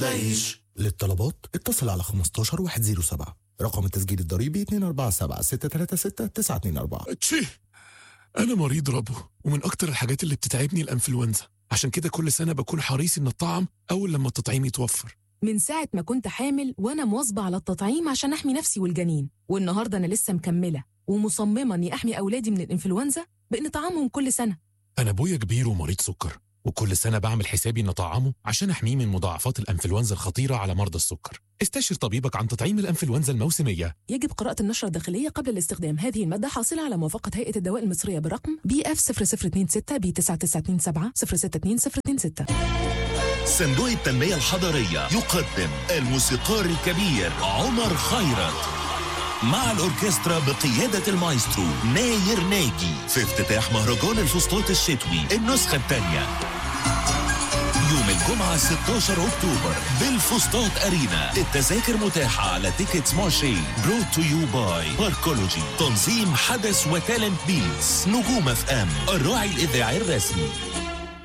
تعيش للطلبات اتصل على 15 107 رقم التسجيل الضريبي 247 636 924 تشي انا مريض ربو ومن اكتر الحاجات اللي بتتعبني الانفلونزا عشان كده كل سنه بكون حريص ان الطعم اول لما التطعيم يتوفر من ساعة ما كنت حامل وأنا مواظبة على التطعيم عشان أحمي نفسي والجنين والنهاردة أنا لسه مكملة ومصممة إني أحمي أولادي من الإنفلونزا بإن طعامهم كل سنة انا ابويا كبير ومريض سكر وكل سنه بعمل حسابي ان اطعمه عشان احميه من مضاعفات الانفلونزا الخطيره على مرضى السكر استشر طبيبك عن تطعيم الانفلونزا الموسميه يجب قراءة النشرة الداخلية قبل الاستخدام هذه المادة حاصلة على موافقة هيئة الدواء المصرية برقم بي اف 0026 بي 9927 062 صندوق التنمية الحضرية يقدم الموسيقار الكبير عمر خيرت مع الأوركسترا بقيادة المايسترو ناير ناجي في افتتاح مهرجان الفسطاط الشتوي النسخة الثانية يوم الجمعة 16 أكتوبر بالفسطاط أرينا التذاكر متاحة على تيكتس مارشي برود تو يو باي باركولوجي تنظيم حدث وتالنت بيتس نجوم اف ام الراعي الإذاعي الرسمي